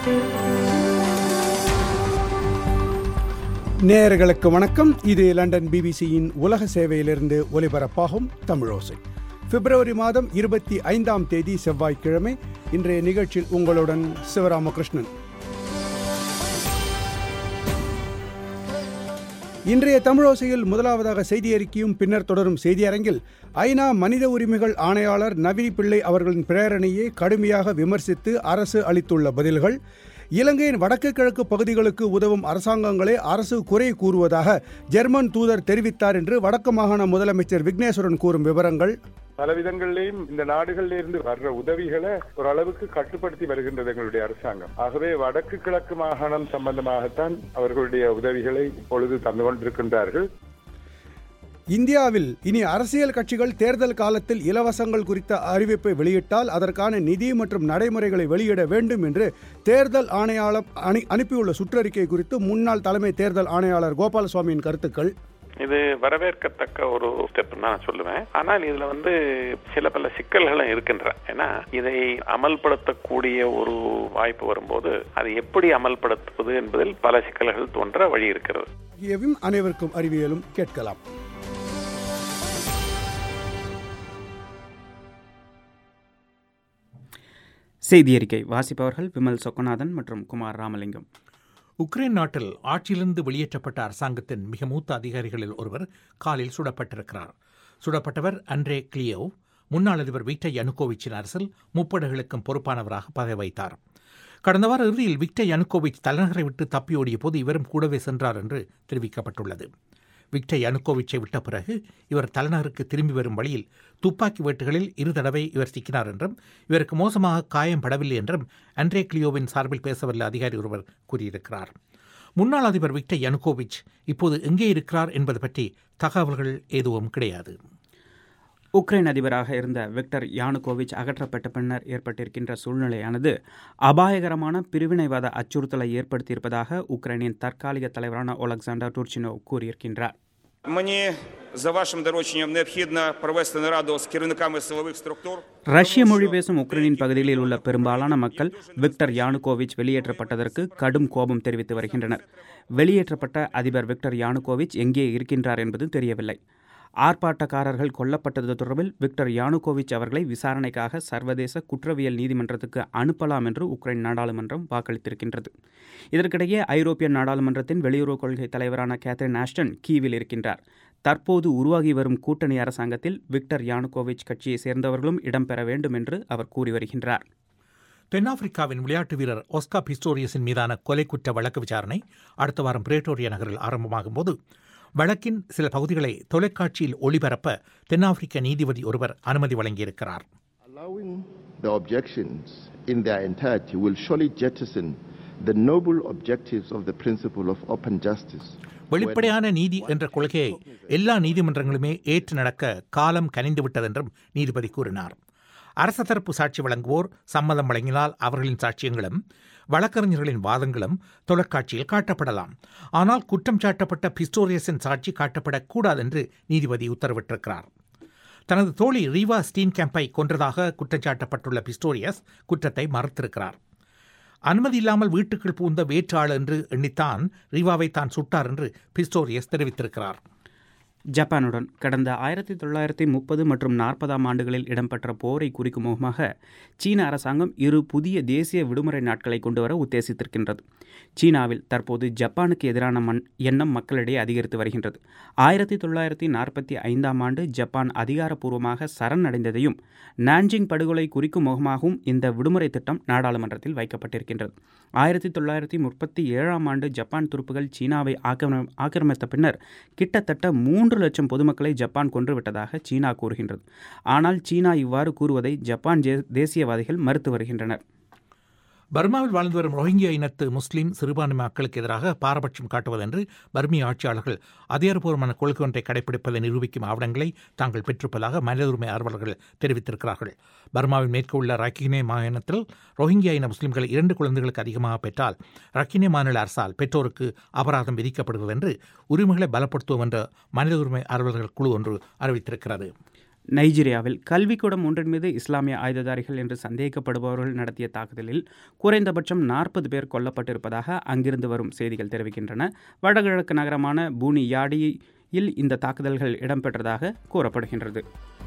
நேயர்களுக்கு வணக்கம் இது லண்டன் பிபிசியின் உலக சேவையிலிருந்து ஒலிபரப்பாகும் தமிழோசை பிப்ரவரி மாதம் இருபத்தி ஐந்தாம் தேதி செவ்வாய்க்கிழமை இன்றைய நிகழ்ச்சியில் உங்களுடன் சிவராமகிருஷ்ணன் இன்றைய தமிழோசையில் முதலாவதாக செய்தி அறிக்கையும் பின்னர் தொடரும் செய்தியரங்கில் ஐநா மனித உரிமைகள் ஆணையாளர் நவீன் பிள்ளை அவர்களின் பிரேரணையை கடுமையாக விமர்சித்து அரசு அளித்துள்ள பதில்கள் இலங்கையின் வடக்கு கிழக்கு பகுதிகளுக்கு உதவும் அரசாங்கங்களே அரசு குறை கூறுவதாக ஜெர்மன் தூதர் தெரிவித்தார் என்று வடக்கு மாகாண முதலமைச்சர் விக்னேஸ்வரன் கூறும் விவரங்கள் பல விதங்களிலேயும் இந்த நாடுகளில் இருந்து வர்ற உதவிகளை ஓரளவுக்கு கட்டுப்படுத்தி வருகின்றது எங்களுடைய அரசாங்கம் ஆகவே வடக்கு கிழக்கு மாகாணம் சம்பந்தமாகத்தான் அவர்களுடைய உதவிகளை இப்பொழுது தந்து கொண்டிருக்கின்றார்கள் இந்தியாவில் இனி அரசியல் கட்சிகள் தேர்தல் காலத்தில் இலவசங்கள் குறித்த அறிவிப்பை வெளியிட்டால் அதற்கான நிதி மற்றும் நடைமுறைகளை வெளியிட வேண்டும் என்று தேர்தல் ஆணையாளர் அனி அனுப்பியுள்ள சுற்றறிக்கை குறித்து முன்னாள் தலைமை தேர்தல் ஆணையாளர் கோபாலசுவாமியின் கருத்துக்கள் இது வரவேற்கத்தக்க ஒரு ஸ்டெப் நான் சொல்லுவேன் ஆனால் இதுல வந்து சில பல சிக்கல்களும் இருக்கின்றன ஏன்னா இதை அமல்படுத்தக்கூடிய ஒரு வாய்ப்பு வரும்போது அதை எப்படி அமல்படுத்துவது என்பதில் பல சிக்கல்கள் தோன்ற வழி இருக்கிறது ஆகியவையும் அனைவருக்கும் அறிவியலும் கேட்கலாம் செய்தி அறிக்கை வாசிப்பவர்கள் விமல் சொக்கநாதன் மற்றும் குமார் ராமலிங்கம் உக்ரைன் நாட்டில் ஆட்சியிலிருந்து வெளியேற்றப்பட்ட அரசாங்கத்தின் மிக மூத்த அதிகாரிகளில் ஒருவர் காலில் சுடப்பட்டிருக்கிறார் சுடப்பட்டவர் அண்ட்ரே கிளியோ முன்னாள் அதிபர் விக்டர் யனுகோவிச்சின் அரசில் முப்படைகளுக்கும் பொறுப்பானவராக பதவி வைத்தார் கடந்த வார இறுதியில் விக்டர் யனுகோவிச் தலைநகரை விட்டு தப்பியோடிய போது இவரும் கூடவே சென்றார் என்று தெரிவிக்கப்பட்டுள்ளது விக்டர் யனுகோவிச்சை விட்ட பிறகு இவர் தலைநகருக்கு திரும்பி வரும் வழியில் துப்பாக்கி வேட்டுகளில் இரு தடவை இவர் சிக்கினார் என்றும் இவருக்கு மோசமாக காயம் படவில்லை என்றும் அண்ட்ரே கிளியோவின் சார்பில் பேசவல்ல அதிகாரி ஒருவர் கூறியிருக்கிறார் முன்னாள் அதிபர் விக்டர் யனுகோவிச் இப்போது எங்கே இருக்கிறார் என்பது பற்றி தகவல்கள் எதுவும் கிடையாது உக்ரைன் அதிபராக இருந்த விக்டர் யானுகோவிச் அகற்றப்பட்ட பின்னர் ஏற்பட்டிருக்கின்ற சூழ்நிலையானது அபாயகரமான பிரிவினைவாத அச்சுறுத்தலை ஏற்படுத்தியிருப்பதாக உக்ரைனின் தற்காலிக தலைவரான ஒலக்சாண்டர் டூர்ச்சினோ கூறியிருக்கின்றார் Мені за вашим дорученням необхідно провести нараду з керівниками силових структур. ரஷ்ய மொழி பேசும் உக்ரைனின் பகுதிகளில் உள்ள பெரும்பாலான மக்கள் விக்டர் யானுகோவிச் வெளியேற்றப்பட்டதற்கு கடும் கோபம் தெரிவித்து வருகின்றனர் வெளியேற்றப்பட்ட அதிபர் விக்டர் யானுகோவிச் எங்கே இருக்கின்றார் என்பது தெரியவில்லை ஆர்ப்பாட்டக்காரர்கள் கொல்லப்பட்டது தொடர்பில் விக்டர் யானுகோவிச் அவர்களை விசாரணைக்காக சர்வதேச குற்றவியல் நீதிமன்றத்துக்கு அனுப்பலாம் என்று உக்ரைன் நாடாளுமன்றம் வாக்களித்திருக்கின்றது இதற்கிடையே ஐரோப்பிய நாடாளுமன்றத்தின் வெளியுறவு கொள்கை தலைவரான கேத்ரின் ஆஸ்டன் கீவில் இருக்கின்றார் தற்போது உருவாகி வரும் கூட்டணி அரசாங்கத்தில் விக்டர் யானுகோவிச் கட்சியை சேர்ந்தவர்களும் இடம்பெற வேண்டும் என்று அவர் கூறி வருகின்றார் தென்னாப்பிரிக்காவின் விளையாட்டு வீரர் ஒஸ்கா பிஸ்டோரியஸின் மீதான கொலை குற்ற வழக்கு விசாரணை அடுத்த வாரம் பிரேட்டோரியா நகரில் ஆரம்பமாகும் போது வழக்கின் சில பகுதிகளை தொலைக்காட்சியில் ஒளிபரப்ப தென்னாப்பிரிக்க நீதிபதி ஒருவர் அனுமதி வழங்கியிருக்கிறார் Allowing the objections in their entirety will surely jettison the noble objectives of the principle of open justice. வெளிப்படையான நீதி என்ற கொள்கையை எல்லா நீதிமன்றங்களுமே ஏற்று நடக்க காலம் கனிந்து விட்டதென்றும் நீதிபதி கூறினார் அரச தரப்பு சாட்சி வழங்குவோர் சம்மதம் வழங்கினால் அவர்களின் சாட்சியங்களும் வழக்கறிஞர்களின் வாதங்களும் தொலைக்காட்சியில் காட்டப்படலாம் ஆனால் குற்றம் சாட்டப்பட்ட பிஸ்டோரியஸின் சாட்சி காட்டப்படக்கூடாது என்று நீதிபதி உத்தரவிட்டிருக்கிறார் தனது தோழி ரீவா ஸ்டீன் கேம்பை கொன்றதாக குற்றச்சாட்டப்பட்டுள்ள பிஸ்டோரியஸ் குற்றத்தை மறுத்திருக்கிறார் அனுமதி இல்லாமல் வீட்டுக்குள் பூந்த வேற்றாள் என்று எண்ணித்தான் ரீவாவை தான் சுட்டார் என்று பிஸ்டோரியஸ் தெரிவித்திருக்கிறார் ஜப்பானுடன் கடந்த ஆயிரத்தி தொள்ளாயிரத்தி முப்பது மற்றும் நாற்பதாம் ஆண்டுகளில் இடம்பெற்ற போரை குறிக்கும் முகமாக சீன அரசாங்கம் இரு புதிய தேசிய விடுமுறை நாட்களை கொண்டுவர உத்தேசித்திருக்கின்றது சீனாவில் தற்போது ஜப்பானுக்கு எதிரான மண் எண்ணம் மக்களிடையே அதிகரித்து வருகின்றது ஆயிரத்தி தொள்ளாயிரத்தி நாற்பத்தி ஐந்தாம் ஆண்டு ஜப்பான் அதிகாரப்பூர்வமாக சரணடைந்ததையும் நான்ஜிங் படுகொலை குறிக்கும் முகமாகவும் இந்த விடுமுறை திட்டம் நாடாளுமன்றத்தில் வைக்கப்பட்டிருக்கின்றது ஆயிரத்தி தொள்ளாயிரத்தி முப்பத்தி ஏழாம் ஆண்டு ஜப்பான் துருப்புகள் சீனாவை ஆக்கிரமி ஆக்கிரமித்த பின்னர் கிட்டத்தட்ட மூன்று லட்சம் பொதுமக்களை ஜப்பான் கொன்றுவிட்டதாக சீனா கூறுகின்றது ஆனால் சீனா இவ்வாறு கூறுவதை ஜப்பான் ஜே- தேசியவாதிகள் மறுத்து வருகின்றனர் பர்மாவில் வாழ்ந்து வரும் ரோஹிங்கியா இனத்து முஸ்லிம் சிறுபான்மை மக்களுக்கு எதிராக பாரபட்சம் காட்டுவதென்று பர்மிய ஆட்சியாளர்கள் அதிகாரப்பூர்வமான கொள்கை ஒன்றை கடைபிடிப்பதை நிரூபிக்கும் ஆவணங்களை தாங்கள் பெற்றிருப்பதாக மனித உரிமை ஆர்வலர்கள் தெரிவித்திருக்கிறார்கள் பர்மாவின் மேற்கு உள்ள ரக்கினே மாநிலத்தில் ரோஹிங்கியா இன முஸ்லிம்கள் இரண்டு குழந்தைகளுக்கு அதிகமாக பெற்றால் ரக்கினே மாநில அரசால் பெற்றோருக்கு அபராதம் விதிக்கப்படுகிறது என்று உரிமைகளை பலப்படுத்துவோம் என்ற மனித உரிமை ஆர்வலர்கள் குழு ஒன்று அறிவித்திருக்கிறது நைஜீரியாவில் கல்விக்கூடம் ஒன்றின் மீது இஸ்லாமிய ஆயுததாரிகள் என்று சந்தேகிக்கப்படுபவர்கள் நடத்திய தாக்குதலில் குறைந்தபட்சம் நாற்பது பேர் கொல்லப்பட்டிருப்பதாக அங்கிருந்து வரும் செய்திகள் தெரிவிக்கின்றன வடகிழக்கு நகரமான பூனி யாடியில் இந்த தாக்குதல்கள் இடம்பெற்றதாக கூறப்படுகின்றது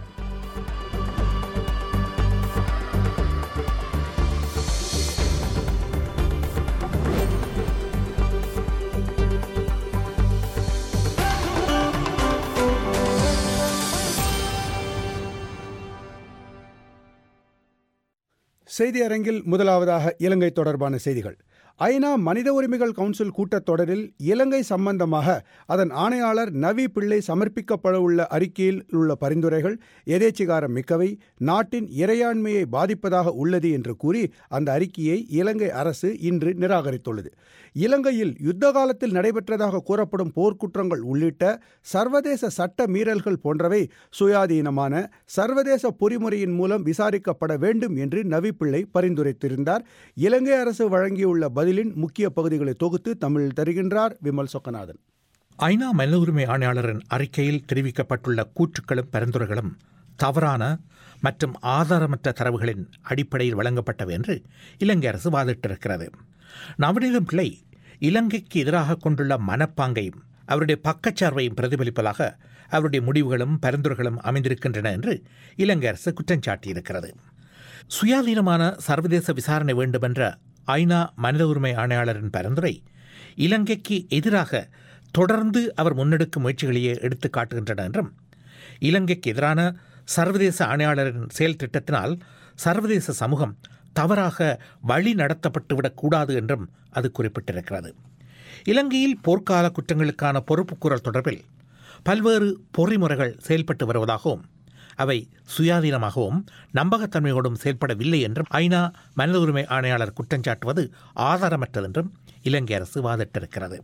செய்தி அரங்கில் முதலாவதாக இலங்கை தொடர்பான செய்திகள் ஐநா மனித உரிமைகள் கவுன்சில் கூட்டத்தொடரில் இலங்கை சம்பந்தமாக அதன் ஆணையாளர் நவி பிள்ளை சமர்ப்பிக்கப்பட உள்ள அறிக்கையில் உள்ள பரிந்துரைகள் எதேச்சிகாரம் மிக்கவை நாட்டின் இறையாண்மையை பாதிப்பதாக உள்ளது என்று கூறி அந்த அறிக்கையை இலங்கை அரசு இன்று நிராகரித்துள்ளது இலங்கையில் யுத்த காலத்தில் நடைபெற்றதாக கூறப்படும் போர்க்குற்றங்கள் உள்ளிட்ட சர்வதேச சட்ட மீறல்கள் போன்றவை சுயாதீனமான சர்வதேச பொறிமுறையின் மூலம் விசாரிக்கப்பட வேண்டும் என்று நவி பிள்ளை பரிந்துரைத்திருந்தார் இலங்கை அரசு வழங்கியுள்ள பதிலின் முக்கிய பகுதிகளை தொகுத்து தமிழில் தருகின்றார் விமல் சொக்கநாதன் ஐநா மனித உரிமை ஆணையாளரின் அறிக்கையில் தெரிவிக்கப்பட்டுள்ள கூற்றுக்களும் பரிந்துரைகளும் தவறான மற்றும் ஆதாரமற்ற தரவுகளின் அடிப்படையில் வழங்கப்பட்டவை என்று இலங்கை அரசு வாதிட்டிருக்கிறது நவநீதம் பிள்ளை இலங்கைக்கு எதிராக கொண்டுள்ள மனப்பாங்கையும் அவருடைய பக்கச்சார்பையும் பிரதிபலிப்பதாக அவருடைய முடிவுகளும் பரிந்துரைகளும் அமைந்திருக்கின்றன என்று இலங்கை அரசு குற்றம் சாட்டியிருக்கிறது சுயாதீனமான சர்வதேச விசாரணை வேண்டுமென்ற ஐநா மனித உரிமை ஆணையாளரின் பரிந்துரை இலங்கைக்கு எதிராக தொடர்ந்து அவர் முன்னெடுக்கும் முயற்சிகளையே எடுத்து காட்டுகின்றன என்றும் இலங்கைக்கு எதிரான சர்வதேச ஆணையாளரின் செயல் திட்டத்தினால் சர்வதேச சமூகம் தவறாக வழி நடத்தப்பட்டுவிடக் கூடாது என்றும் அது குறிப்பிட்டிருக்கிறது இலங்கையில் போர்க்கால குற்றங்களுக்கான பொறுப்புக்கூறல் தொடர்பில் பல்வேறு பொறிமுறைகள் செயல்பட்டு வருவதாகவும் அவை சுயாதீனமாகவும் நம்பகத்தன்மையோடும் செயல்படவில்லை என்றும் ஐநா மனித உரிமை ஆணையாளர் குற்றஞ்சாட்டுவது ஆதாரமற்றது என்றும் இலங்கை அரசு வாதிட்டிருக்கிறது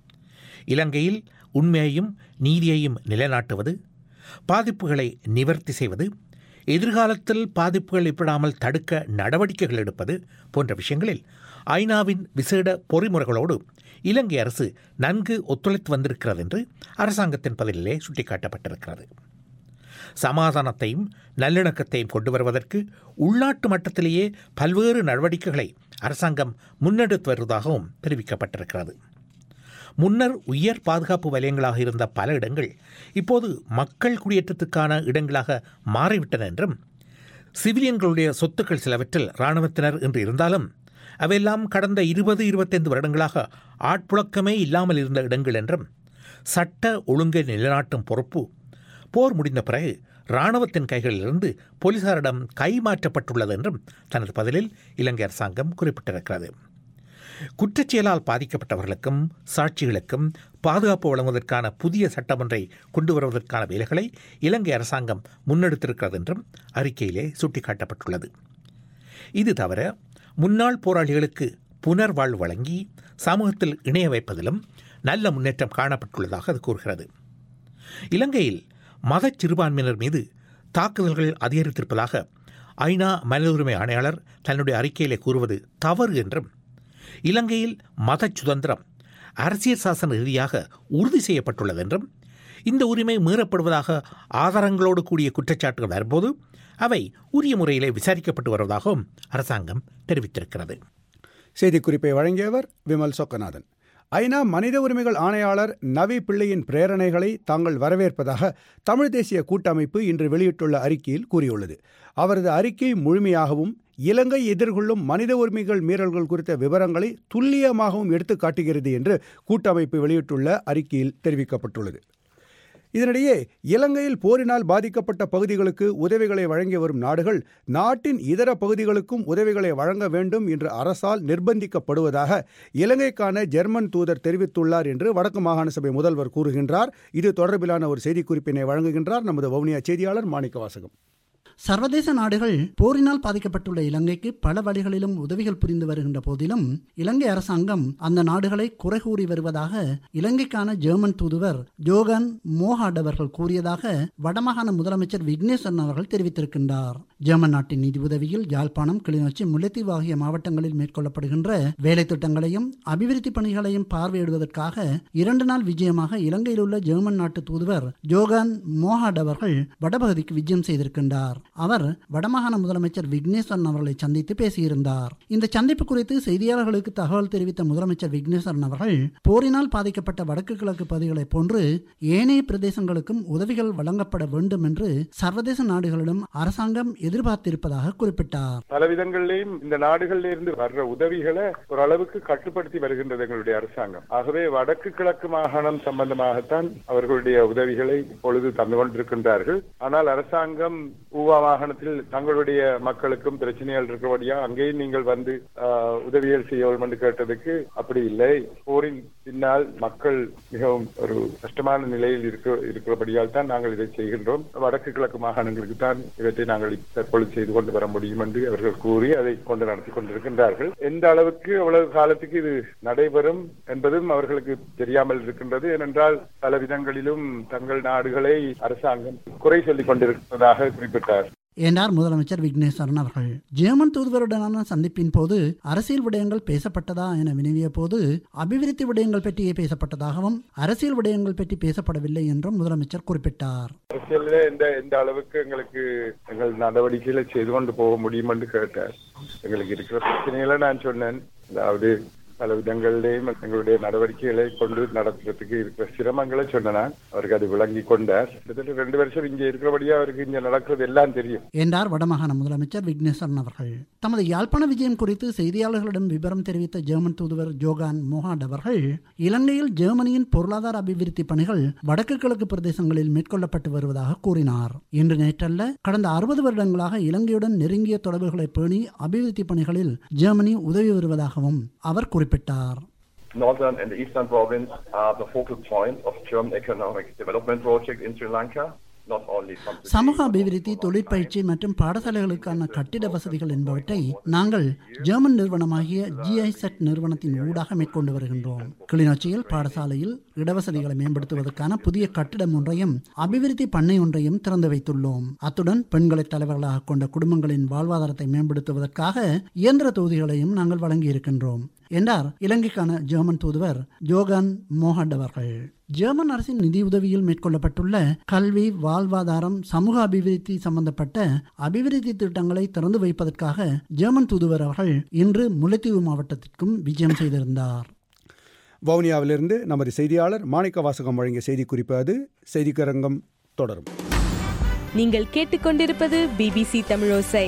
இலங்கையில் உண்மையையும் நீதியையும் நிலைநாட்டுவது பாதிப்புகளை நிவர்த்தி செய்வது எதிர்காலத்தில் பாதிப்புகள் ஏற்படாமல் தடுக்க நடவடிக்கைகள் எடுப்பது போன்ற விஷயங்களில் ஐநாவின் விசேட பொறிமுறைகளோடு இலங்கை அரசு நன்கு ஒத்துழைத்து வந்திருக்கிறது என்று அரசாங்கத்தின் பதிலிலே சுட்டிக்காட்டப்பட்டிருக்கிறது சமாதானத்தையும் நல்லிணக்கத்தையும் கொண்டு வருவதற்கு உள்நாட்டு மட்டத்திலேயே பல்வேறு நடவடிக்கைகளை அரசாங்கம் முன்னெடுத்து வருவதாகவும் தெரிவிக்கப்பட்டிருக்கிறது முன்னர் உயர் பாதுகாப்பு வலயங்களாக இருந்த பல இடங்கள் இப்போது மக்கள் குடியேற்றத்துக்கான இடங்களாக மாறிவிட்டன என்றும் சிவிலியன்களுடைய சொத்துக்கள் சிலவற்றில் இராணுவத்தினர் என்று இருந்தாலும் அவையெல்லாம் கடந்த இருபது இருபத்தைந்து வருடங்களாக ஆட்புழக்கமே இல்லாமல் இருந்த இடங்கள் என்றும் சட்ட ஒழுங்கை நிலைநாட்டும் பொறுப்பு போர் முடிந்த பிறகு இராணுவத்தின் கைகளிலிருந்து போலீசாரிடம் கைமாற்றப்பட்டுள்ளது என்றும் தனது பதிலில் இலங்கை அரசாங்கம் குறிப்பிட்டிருக்கிறது குற்றச்செயலால் பாதிக்கப்பட்டவர்களுக்கும் சாட்சிகளுக்கும் பாதுகாப்பு வழங்குவதற்கான புதிய சட்டம் ஒன்றை கொண்டு வருவதற்கான வேலைகளை இலங்கை அரசாங்கம் முன்னெடுத்திருக்கிறது என்றும் அறிக்கையிலே சுட்டிக்காட்டப்பட்டுள்ளது இது தவிர முன்னாள் போராளிகளுக்கு புனர்வாழ்வு வழங்கி சமூகத்தில் இணைய வைப்பதிலும் நல்ல முன்னேற்றம் காணப்பட்டுள்ளதாக அது கூறுகிறது இலங்கையில் மத சிறுபான்மையினர் மீது தாக்குதல்கள் அதிகரித்திருப்பதாக ஐநா மனித உரிமை ஆணையாளர் தன்னுடைய அறிக்கையிலே கூறுவது தவறு என்றும் இலங்கையில் மத சுதந்திரம் அரசியல் சாசன ரீதியாக உறுதி செய்யப்பட்டுள்ளது என்றும் இந்த உரிமை மீறப்படுவதாக ஆதாரங்களோடு கூடிய குற்றச்சாட்டுகள் வரும்போது அவை உரிய முறையிலே விசாரிக்கப்பட்டு வருவதாகவும் அரசாங்கம் தெரிவித்திருக்கிறது செய்திக்குறிப்பை வழங்கியவர் விமல் சொக்கநாதன் ஐநா மனித உரிமைகள் ஆணையாளர் நவி பிள்ளையின் பிரேரணைகளை தாங்கள் வரவேற்பதாக தமிழ் தேசிய கூட்டமைப்பு இன்று வெளியிட்டுள்ள அறிக்கையில் கூறியுள்ளது அவரது அறிக்கை முழுமையாகவும் இலங்கை எதிர்கொள்ளும் மனித உரிமைகள் மீறல்கள் குறித்த விவரங்களை துல்லியமாகவும் எடுத்து காட்டுகிறது என்று கூட்டமைப்பு வெளியிட்டுள்ள அறிக்கையில் தெரிவிக்கப்பட்டுள்ளது இதனிடையே இலங்கையில் போரினால் பாதிக்கப்பட்ட பகுதிகளுக்கு உதவிகளை வழங்கி வரும் நாடுகள் நாட்டின் இதர பகுதிகளுக்கும் உதவிகளை வழங்க வேண்டும் என்று அரசால் நிர்பந்திக்கப்படுவதாக இலங்கைக்கான ஜெர்மன் தூதர் தெரிவித்துள்ளார் என்று வடக்கு மாகாண சபை முதல்வர் கூறுகின்றார் இது தொடர்பிலான ஒரு செய்திக்குறிப்பினை வழங்குகின்றார் நமது வவுனியா செய்தியாளர் மாணிக்க வாசகம் சர்வதேச நாடுகள் போரினால் பாதிக்கப்பட்டுள்ள இலங்கைக்கு பல வழிகளிலும் உதவிகள் புரிந்து வருகின்ற போதிலும் இலங்கை அரசாங்கம் அந்த நாடுகளை குறை கூறி வருவதாக இலங்கைக்கான ஜெர்மன் தூதுவர் ஜோகன் மோஹாட் அவர்கள் கூறியதாக வடமாகாண முதலமைச்சர் விக்னேஸ்வரன் அவர்கள் தெரிவித்திருக்கின்றார் ஜெர்மன் நாட்டின் நிதி உதவியில் யாழ்ப்பாணம் கிளிநொச்சி முல்லைத்தீவு ஆகிய மாவட்டங்களில் மேற்கொள்ளப்படுகின்ற வேலை திட்டங்களையும் அபிவிருத்தி பணிகளையும் பார்வையிடுவதற்காக இரண்டு நாள் விஜயமாக இலங்கையில் உள்ள ஜெர்மன் நாட்டு தூதுவர் ஜோகான் மோஹாட் அவர்கள் வடபகுதிக்கு விஜயம் செய்திருக்கின்றார் அவர் வடமாகாண முதலமைச்சர் விக்னேஸ்வரன் அவர்களை சந்தித்து பேசியிருந்தார் இந்த சந்திப்பு குறித்து செய்தியாளர்களுக்கு தகவல் தெரிவித்த முதலமைச்சர் விக்னேஸ்வரன் அவர்கள் போரினால் பாதிக்கப்பட்ட வடக்கு கிழக்கு பகுதிகளைப் போன்று ஏனைய பிரதேசங்களுக்கும் உதவிகள் வழங்கப்பட வேண்டும் என்று சர்வதேச நாடுகளிடம் அரசாங்கம் எதிர்பார்த்திருப்பதாக குறிப்பிட்டார் பல விதங்களிலேயும் இந்த நாடுகளில் இருந்து வர்ற உதவிகளை ஓரளவுக்கு கட்டுப்படுத்தி வருகின்றது எங்களுடைய அரசாங்கம் ஆகவே வடக்கு கிழக்கு மாகாணம் சம்பந்தமாகத்தான் அவர்களுடைய உதவிகளை இப்பொழுது தந்து கொண்டிருக்கின்றார்கள் ஆனால் அரசாங்கம் ஊவா மாகாணத்தில் தங்களுடைய மக்களுக்கும் பிரச்சனைகள் இருக்கிறபடியா அங்கேயும் நீங்கள் வந்து ஆஹ், உதவிகள் செய்ய வேண்டும் என்று கேட்டதுக்கு அப்படி இல்லை போரின் பின்னால் மக்கள் மிகவும் ஒரு கஷ்டமான நிலையில் இருக்க இருக்கிறபடியால் தான் நாங்கள் இதை செய்கின்றோம் வடக்கு கிழக்கு மாகாணங்களுக்கு தான் இவற்றை நாங்கள் தற்பொழுது செய்து கொண்டு வர முடியும் என்று அவர்கள் கூறி அதை கொண்டு நடத்தி கொண்டிருக்கின்றார்கள் எந்த அளவுக்கு எவ்வளவு காலத்துக்கு இது நடைபெறும் என்பதும் அவர்களுக்கு தெரியாமல் இருக்கின்றது ஏனென்றால் பல விதங்களிலும் தங்கள் நாடுகளை அரசாங்கம் குறை சொல்லிக் கொண்டிருப்பதாக குறிப்பிட்டார் என்றார் முதலமைச்சர் விக்னேஸ்வரன் அவர்கள் ஜெர்மன் தூதுவருடனான சந்திப்பின் போது அரசியல் விடயங்கள் பேசப்பட்டதா என வினவிய போது அபிவிருத்தி விடயங்கள் பற்றியே பேசப்பட்டதாகவும் அரசியல் விடயங்கள் பற்றி பேசப்படவில்லை என்றும் முதலமைச்சர் குறிப்பிட்டார் அரசியலில் எந்த எந்த அளவுக்கு எங்களுக்கு எங்கள் நடவடிக்கைகளை செய்து கொண்டு போக முடியும் என்று கேட்டார் எங்களுக்கு இருக்கிற பிரச்சனைகளை நான் சொன்னேன் அதாவது பல விதங்களிலேயும் எங்களுடைய நடவடிக்கைகளை கொண்டு நடத்துறதுக்கு இருக்கிற சிரமங்களை சொன்னேன் அவருக்கு அது விளங்கி கொண்டார் கிட்டத்தட்ட ரெண்டு வருஷம் இங்கே இருக்கிறபடியா அவருக்கு இங்க நடக்கிறது எல்லாம் தெரியும் என்றார் வடமாகாண முதலமைச்சர் விக்னேஸ்வரன் அவர்கள் தமது யாழ்ப்பாண விஜயம் குறித்து செய்தியாளர்களிடம் விவரம் தெரிவித்த ஜெர்மன் தூதுவர் ஜோகான் மோஹாட் அவர்கள் இலங்கையில் ஜெர்மனியின் பொருளாதார அபிவிருத்தி பணிகள் வடக்கு கிழக்கு பிரதேசங்களில் மேற்கொள்ளப்பட்டு வருவதாக கூறினார் இன்று நேற்றல்ல கடந்த அறுபது வருடங்களாக இலங்கையுடன் நெருங்கிய தொடர்புகளை பேணி அபிவிருத்தி பணிகளில் ஜெர்மனி உதவி வருவதாகவும் அவர் குறிப்பிட்டார் Northern and the Eastern province are the focal point of German economic development project in Sri Lanka, not only from the சமூக அபிவிருத்தி தொழிற்பயிற்சி மற்றும் பாடசாலைகளுக்கான கட்டிட வசதிகள் என்பவற்றை நாங்கள் ஜெர்மன் நிறுவனமாகிய ஜிஐசெட் நிறுவனத்தின் ஊடாக மேற்கொண்டு வருகின்றோம் கிளிநொச்சியில் பாடசாலையில் இடவசதிகளை மேம்படுத்துவதற்கான புதிய கட்டிடம் ஒன்றையும் அபிவிருத்தி பண்ணை ஒன்றையும் திறந்து வைத்துள்ளோம் அத்துடன் பெண்களை தலைவர்களாக கொண்ட குடும்பங்களின் வாழ்வாதாரத்தை மேம்படுத்துவதற்காக இயந்திர தொகுதிகளையும் நாங்கள் வழங்கி இருக்கின்றோம் என்றார் இலங்கைக்கான ஜெர்மன் தூதுவர் ஜோகன் மோஹட் அவர்கள் ஜெர்மன் அரசின் நிதியுதவியில் மேற்கொள்ளப்பட்டுள்ள கல்வி வாழ்வாதாரம் சமூக அபிவிருத்தி சம்பந்தப்பட்ட அபிவிருத்தி திட்டங்களை திறந்து வைப்பதற்காக ஜெர்மன் தூதுவர் அவர்கள் இன்று முல்லைத்தீவு மாவட்டத்திற்கும் விஜயம் செய்திருந்தார் வவுனியாவிலிருந்து நமது செய்தியாளர் மாணிக்க வாசகம் வழங்கிய செய்திக்குறிப்பு அது செய்திக்கரங்கம் தொடரும் நீங்கள் கேட்டுக்கொண்டிருப்பது பிபிசி தமிழோசை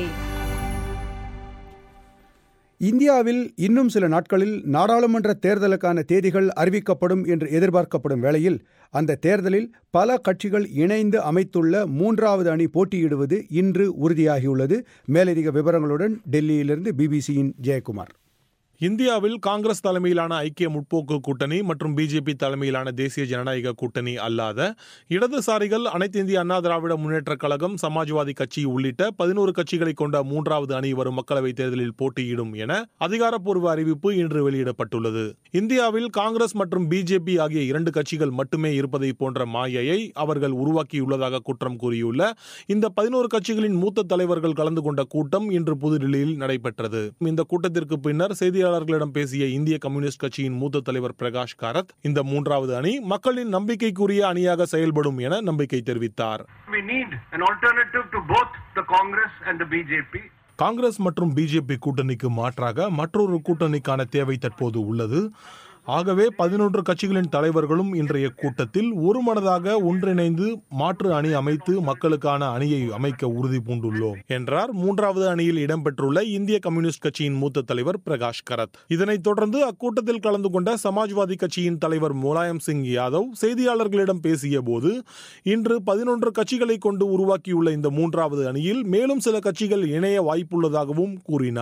இந்தியாவில் இன்னும் சில நாட்களில் நாடாளுமன்ற தேர்தலுக்கான தேதிகள் அறிவிக்கப்படும் என்று எதிர்பார்க்கப்படும் வேளையில் அந்த தேர்தலில் பல கட்சிகள் இணைந்து அமைத்துள்ள மூன்றாவது அணி போட்டியிடுவது இன்று உறுதியாகியுள்ளது மேலதிக விவரங்களுடன் டெல்லியிலிருந்து பிபிசியின் ஜெயக்குமார் இந்தியாவில் காங்கிரஸ் தலைமையிலான ஐக்கிய முற்போக்கு கூட்டணி மற்றும் பிஜேபி தலைமையிலான தேசிய ஜனநாயக கூட்டணி அல்லாத இடதுசாரிகள் அனைத்து இந்திய அண்ணா திராவிட முன்னேற்றக் கழகம் சமாஜ்வாதி கட்சி உள்ளிட்ட பதினோரு கட்சிகளை கொண்ட மூன்றாவது அணி வரும் மக்களவைத் தேர்தலில் போட்டியிடும் என அதிகாரப்பூர்வ அறிவிப்பு இன்று வெளியிடப்பட்டுள்ளது இந்தியாவில் காங்கிரஸ் மற்றும் பிஜேபி ஆகிய இரண்டு கட்சிகள் மட்டுமே இருப்பதை போன்ற மாயையை அவர்கள் உருவாக்கியுள்ளதாக குற்றம் கூறியுள்ள இந்த பதினோரு கட்சிகளின் மூத்த தலைவர்கள் கலந்து கொண்ட கூட்டம் இன்று புதுடில்லியில் நடைபெற்றது இந்த கூட்டத்திற்கு பின்னர் செய்தியாளர்களிடம் பேசிய இந்திய கம்யூனிஸ்ட் கட்சியின் மூத்த தலைவர் பிரகாஷ் காரத் இந்த மூன்றாவது அணி மக்களின் நம்பிக்கைக்குரிய அணியாக செயல்படும் என நம்பிக்கை தெரிவித்தார் We need an alternative to both the Congress and the BJP. Congress மற்றும் பிஜேபி கூட்டணிக்கு மாற்றாக மற்றொரு கூட்டணிக்கான தேவை தற்போது உள்ளது ஆகவே பதினொன்று கட்சிகளின் தலைவர்களும் இன்றைய கூட்டத்தில் ஒருமனதாக ஒன்றிணைந்து மாற்று அணி அமைத்து மக்களுக்கான அணியை அமைக்க உறுதி பூண்டுள்ளோம் என்றார் மூன்றாவது அணியில் இடம்பெற்றுள்ள இந்திய கம்யூனிஸ்ட் கட்சியின் மூத்த தலைவர் பிரகாஷ் கரத் இதனைத் தொடர்ந்து அக்கூட்டத்தில் கலந்து கொண்ட சமாஜ்வாதி கட்சியின் தலைவர் முலாயம் சிங் யாதவ் செய்தியாளர்களிடம் பேசிய போது இன்று பதினொன்று கட்சிகளை கொண்டு உருவாக்கியுள்ள இந்த மூன்றாவது அணியில் மேலும் சில கட்சிகள் இணைய வாய்ப்புள்ளதாகவும் கூறினார்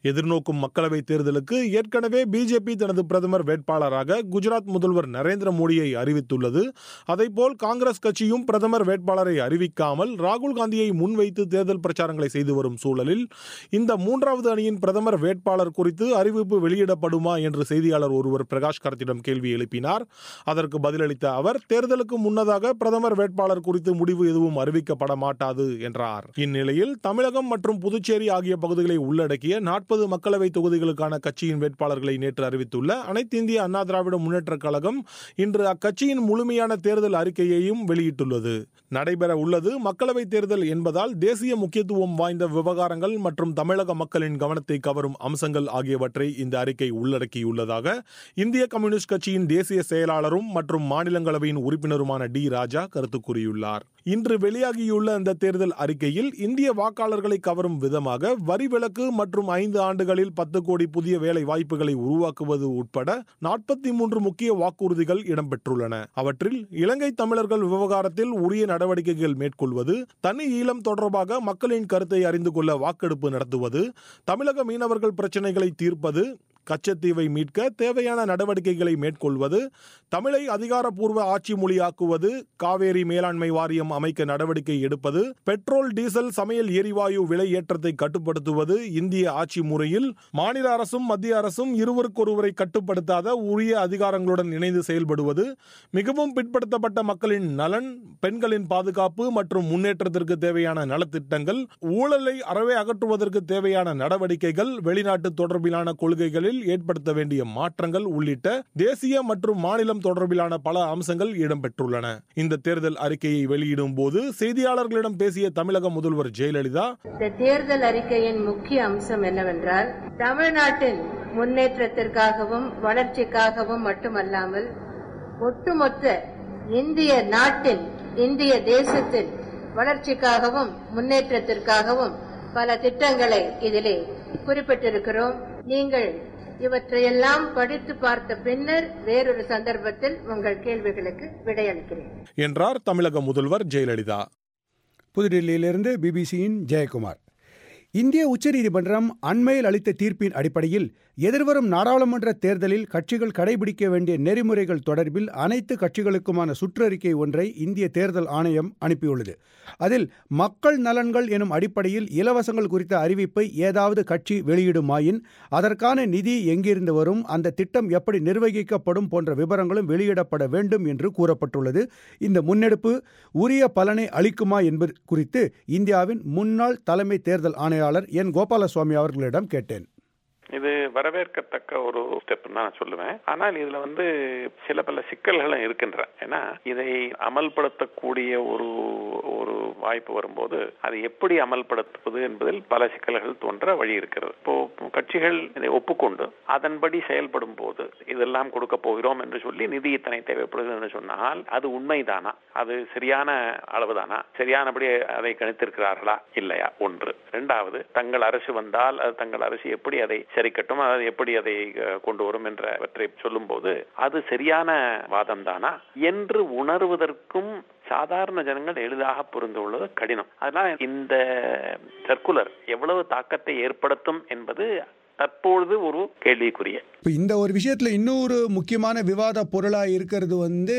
எதிர்நோக்கும் மக்களவைத் தேர்தலுக்கு ஏற்கனவே பிஜேபி தனது பிரதமர் வேட்பாளராக குஜராத் முதல்வர் நரேந்திர மோடியை அறிவித்துள்ளது அதைப்போல் காங்கிரஸ் கட்சியும் பிரதமர் வேட்பாளரை அறிவிக்காமல் ராகுல் காந்தியை முன்வைத்து தேர்தல் பிரச்சாரங்களை செய்து வரும் சூழலில் இந்த மூன்றாவது அணியின் பிரதமர் வேட்பாளர் குறித்து அறிவிப்பு வெளியிடப்படுமா என்று செய்தியாளர் ஒருவர் பிரகாஷ் கரத்திடம் கேள்வி எழுப்பினார் அதற்கு பதிலளித்த அவர் தேர்தலுக்கு முன்னதாக பிரதமர் வேட்பாளர் குறித்து முடிவு எதுவும் அறிவிக்கப்பட மாட்டாது என்றார் இந்நிலையில் தமிழகம் மற்றும் புதுச்சேரி ஆகிய பகுதிகளை உள்ளடக்கிய நாற்பது மக்களவை தொகுதிகளுக்கான கட்சியின் வேட்பாளர்களை நேற்று அறிவித்துள்ள அனைத்து இந்திய அண்ணா திராவிட முன்னேற்றக் கழகம் இன்று அக்கட்சியின் முழுமையான தேர்தல் அறிக்கையையும் வெளியிட்டுள்ளது நடைபெற உள்ளது மக்களவைத் தேர்தல் என்பதால் தேசிய முக்கியத்துவம் வாய்ந்த விவகாரங்கள் மற்றும் தமிழக மக்களின் கவனத்தை கவரும் அம்சங்கள் ஆகியவற்றை இந்த அறிக்கை உள்ளடக்கியுள்ளதாக இந்திய கம்யூனிஸ்ட் கட்சியின் தேசிய செயலாளரும் மற்றும் மாநிலங்களவையின் உறுப்பினருமான டி ராஜா கருத்து கூறியுள்ளார் இன்று வெளியாகியுள்ள அந்த தேர்தல் அறிக்கையில் இந்திய வாக்காளர்களை கவரும் விதமாக வரி விலக்கு மற்றும் ஐந்து ஆண்டுகளில் பத்து கோடி புதிய வேலை வாய்ப்புகளை உருவாக்குவது உட்பட நாற்பத்தி மூன்று முக்கிய வாக்குறுதிகள் இடம்பெற்றுள்ளன அவற்றில் இலங்கை தமிழர்கள் விவகாரத்தில் உரிய நடவடிக்கைகள் மேற்கொள்வது தனி ஈழம் தொடர்பாக மக்களின் கருத்தை அறிந்து கொள்ள வாக்கெடுப்பு நடத்துவது தமிழக மீனவர்கள் பிரச்சினைகளை தீர்ப்பது கச்சத்தீவை மீட்க தேவையான நடவடிக்கைகளை மேற்கொள்வது தமிழை அதிகாரப்பூர்வ ஆட்சி மொழியாக்குவது காவேரி மேலாண்மை வாரியம் அமைக்க நடவடிக்கை எடுப்பது பெட்ரோல் டீசல் சமையல் எரிவாயு விலை ஏற்றத்தை கட்டுப்படுத்துவது இந்திய ஆட்சி முறையில் மாநில அரசும் மத்திய அரசும் இருவருக்கொருவரை கட்டுப்படுத்தாத உரிய அதிகாரங்களுடன் இணைந்து செயல்படுவது மிகவும் பிற்படுத்தப்பட்ட மக்களின் நலன் பெண்களின் பாதுகாப்பு மற்றும் முன்னேற்றத்திற்கு தேவையான நலத்திட்டங்கள் ஊழலை அறவே அகற்றுவதற்கு தேவையான நடவடிக்கைகள் வெளிநாட்டு தொடர்பிலான கொள்கைகளில் ஏற்படுத்த வேண்டிய மாற்றங்கள் உள்ளிட்ட தேசிய மற்றும் மாநிலம் தொடர்பிலான பல அம்சங்கள் இடம்பெற்றுள்ளன இந்த தேர்தல் அறிக்கையை வெளியிடும் போது செய்தியாளர்களிடம் பேசிய தமிழக முதல்வர் ஜெயலலிதா இந்த தேர்தல் அறிக்கையின் முக்கிய அம்சம் என்னவென்றால் தமிழ்நாட்டின் முன்னேற்றத்திற்காகவும் வளர்ச்சிக்காகவும் மட்டுமல்லாமல் ஒட்டுமொத்த இந்திய நாட்டின் இந்திய தேசத்தின் வளர்ச்சிக்காகவும் முன்னேற்றத்திற்காகவும் பல திட்டங்களை இதிலே குறிப்பிட்டிருக்கிறோம் நீங்கள் இவற்றையெல்லாம் படித்து பார்த்த பின்னர் வேறொரு சந்தர்ப்பத்தில் உங்கள் கேள்விகளுக்கு விடையளிக்கிறேன் என்றார் தமிழக முதல்வர் ஜெயலலிதா புதுடில்லியிலிருந்து பிபிசியின் ஜெயக்குமார் இந்திய உச்சநீதிமன்றம் அண்மையில் அளித்த தீர்ப்பின் அடிப்படையில் எதிர்வரும் நாடாளுமன்ற தேர்தலில் கட்சிகள் கடைபிடிக்க வேண்டிய நெறிமுறைகள் தொடர்பில் அனைத்து கட்சிகளுக்குமான சுற்றறிக்கை ஒன்றை இந்திய தேர்தல் ஆணையம் அனுப்பியுள்ளது அதில் மக்கள் நலன்கள் எனும் அடிப்படையில் இலவசங்கள் குறித்த அறிவிப்பை ஏதாவது கட்சி வெளியிடுமாயின் அதற்கான நிதி எங்கிருந்து வரும் அந்த திட்டம் எப்படி நிர்வகிக்கப்படும் போன்ற விவரங்களும் வெளியிடப்பட வேண்டும் என்று கூறப்பட்டுள்ளது இந்த முன்னெடுப்பு உரிய பலனை அளிக்குமா என்பது குறித்து இந்தியாவின் முன்னாள் தலைமை தேர்தல் ஆணையாளர் என் கோபாலசுவாமி அவர்களிடம் கேட்டேன் இது வரவேற்கத்தக்க ஒரு ஸ்டெப் தான் நான் சொல்லுவேன் ஆனால் இதுல வந்து சில பல சிக்கல்களும் இருக்கின்றன ஏன்னா இதை அமல்படுத்தக்கூடிய ஒரு ஒரு வாய்ப்பு வரும்போது அதை எப்படி அமல்படுத்துவது என்பதில் பல சிக்கல்கள் தோன்ற வழி இருக்கிறது இப்போ கட்சிகள் இதை ஒப்புக்கொண்டு அதன்படி செயல்படும் போது இதெல்லாம் கொடுக்க போகிறோம் என்று சொல்லி நிதி இத்தனை தேவைப்படுது என்று சொன்னால் அது உண்மைதானா அது சரியான அளவுதானா சரியானபடி அதை கணித்திருக்கிறார்களா இல்லையா ஒன்று இரண்டாவது தங்கள் அரசு வந்தால் அது தங்கள் அரசு எப்படி அதை சரிக்கட்டும் அதாவது எப்படி அதை கொண்டு வரும் என்றவற்றை சொல்லும்போது அது சரியான வாதம் தானா என்று உணர்வதற்கும் சாதாரண ஜனங்கள் எளிதாக புரிந்து கொள்வது கடினம் அதனால இந்த சர்க்குலர் எவ்வளவு தாக்கத்தை ஏற்படுத்தும் என்பது தற்பொழுது ஒரு கேள்விக்குரிய இப்போ இந்த ஒரு விஷயத்துல இன்னொரு முக்கியமான விவாத பொருளா இருக்கிறது வந்து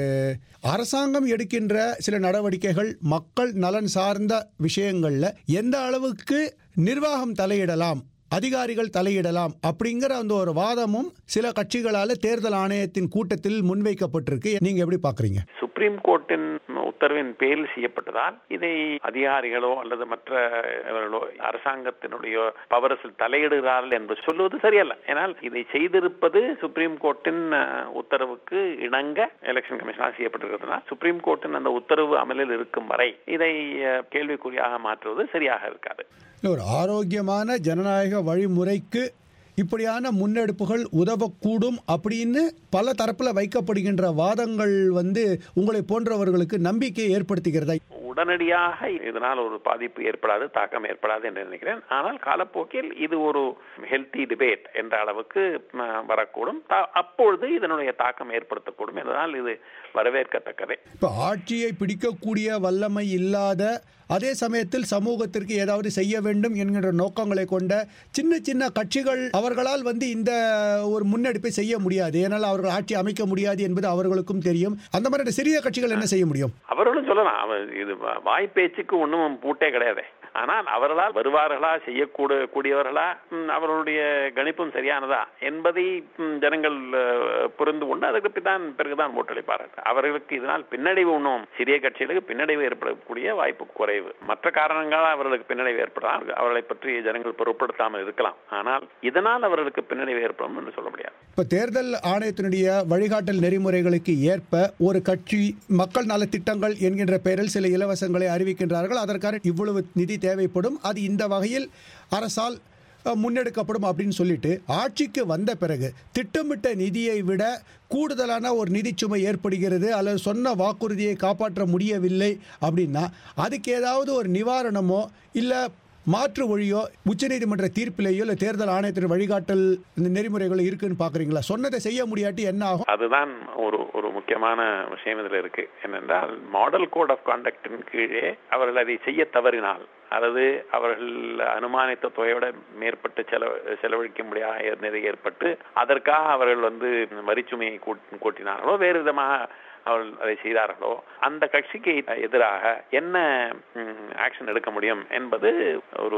அரசாங்கம் எடுக்கின்ற சில நடவடிக்கைகள் மக்கள் நலன் சார்ந்த விஷயங்கள்ல எந்த அளவுக்கு நிர்வாகம் தலையிடலாம் அதிகாரிகள் தலையிடலாம் அப்படிங்கிற அந்த ஒரு வாதமும் சில கட்சிகளால தேர்தல் ஆணையத்தின் கூட்டத்தில் முன்வைக்கப்பட்டிருக்கு நீங்க எப்படி பாக்குறீங்க சுப்ரீம் கோர்ட்டின் உத்தரவின் பேரில் செய்யப்பட்டதால் இதை அதிகாரிகளோ அல்லது மற்ற அரசாங்கத்தினுடைய பவரசில் தலையிடுகிறார்கள் என்று சொல்லுவது சரியல்ல ஏனால் இதை செய்திருப்பது சுப்ரீம் கோர்ட்டின் உத்தரவுக்கு இணங்க எலெக்ஷன் கமிஷனால் செய்யப்பட்டிருக்கிறதுனால் சுப்ரீம் கோர்ட்டின் அந்த உத்தரவு அமலில் இருக்கும் வரை இதை கேள்விக்குறியாக மாற்றுவது சரியாக இருக்காது ஒரு ஆரோக்கியமான ஜனநாயக வழிமுறைக்கு இப்படியான முன்னெடுப்புகள் உதவக்கூடும் அப்படின்னு பல தரப்புல வைக்கப்படுகின்ற வாதங்கள் வந்து உங்களை போன்றவர்களுக்கு நம்பிக்கையை ஏற்படுத்துகிறதா உடனடியாக இதனால் ஒரு பாதிப்பு ஏற்படாது தாக்கம் ஏற்படாது என்று நினைக்கிறேன் ஆனால் காலப்போக்கில் இது ஒரு ஹெல்த்தி டிபேட் என்ற அளவுக்கு ம, வரக்கூடும் த- அப்பொழுது இதனுடைய தாக்கம் ஏற்படுத்தக்கூடும் என்பதால் இது வரவேற்கத்தக்கதே இப்போ ஆட்சியை பிடிக்கக்கூடிய வல்லமை இல்லாத அதே சமயத்தில் சமூகத்திற்கு ஏதாவது செய்ய வேண்டும் என்கின்ற நோக்கங்களை கொண்ட சின்ன சின்ன கட்சிகள் அவர்களால் வந்து இந்த ஒரு முன்னெடுப்பை செய்ய முடியாது ஏனால் அவர்கள் ஆட்சி அமைக்க முடியாது என்பது அவர்களுக்கும் தெரியும் அந்த மாதிரி சிறிய கட்சிகள் என்ன செய்ய முடியும் அவர்களும் சொல்லலாம் அவ- இது வ- வாய்ப்பேச்சுக்கு ஒன்றும் பூட்டே கிடையாது ஆனால் அவர்களால் வருவார்களா செய்யக்கூட கூடியவர்களா ம், அவர்களுடைய கணிப்பும் சரியானதா என்பதை ம், ஜனங்கள் அஹ், புரிந்து கொண்டு அதுக்கு தான் பிறகுதான் ஓட்டளிப்பார்கள் அவர்களுக்கு இதனால் பின்னடைவு ஒன்றும் சிறிய கட்சிகளுக்கு பின்னடைவு ஏற்படக்கூடிய வாய்ப்பு குறைவு மற்ற காரணங்களால் அவர்களுக்கு பின்னடைவு ஏற்படலாம் அவர்களை பற்றி ஜனங்கள் பொருட்படுத்தாமல் இருக்கலாம் ஆனால் இதனால் அவர்களுக்கு பின்னடைவு ஏற்படும் என்று சொல்ல முடியாது இப்போ தேர்தல் ஆணையத்தினுடைய வழிகாட்டல் நெறிமுறைகளுக்கு ஏற்ப ஒரு கட்சி மக்கள் நலத்திட்டங்கள் என்கின்ற பெயரில் சில இலவசங்களை அறிவிக்கின்றார்கள் அதற்கான இவ்வளவு நிதி தேவைப்படும் அது இந்த வகையில் அரசால் அஹ், முன்னெடுக்கப்படும் அப்படின்னு சொல்லிட்டு ஆட்சிக்கு வந்த பிறகு திட்டமிட்ட நிதியை விட கூடுதலான ஒரு நிதிச்சுமை ஏற்படுகிறது அல்லது சொன்ன வாக்குறுதியை காப்பாற்ற முடியவில்லை அப்படின்னா அதுக்கு ஏதாவது ஒரு நிவாரணமோ இல்லை மாற்று வழியோ உச்சநீதிமன்ற தீர்ப்பிலேயோ இல்லை தேர்தல் ஆணையத்தின் வழிகாட்டல் இந்த நெறிமுறைகள் இருக்குன்னு பார்க்குறீங்களா சொன்னதை செய்ய முடியாட்டி என்ன ஆகும் அதுதான் ஒரு ஒரு முக்கியமான விஷயம் இதுல இருக்கு என்னென்றால் மாடல் கோட் ஆஃப் கான்டக்டின் கீழே அவர்கள் அதை செய்ய தவறினால் அல்லது அவர்கள் அனுமானித்த தொகையோட மேற்பட்டு செலவு செலவழிக்க முடியாத நிலை ஏற்பட்டு அதற்காக அவர்கள் வந்து வரிச்சுமையை கூட்- கூட்டினார்களோ வேறு விதமாக அவர்கள் அதை செய்தார்களோ அந்த கட்சிக்கு எதிராக என்ன ஆக்ஷன் எடுக்க முடியும் என்பது ஒரு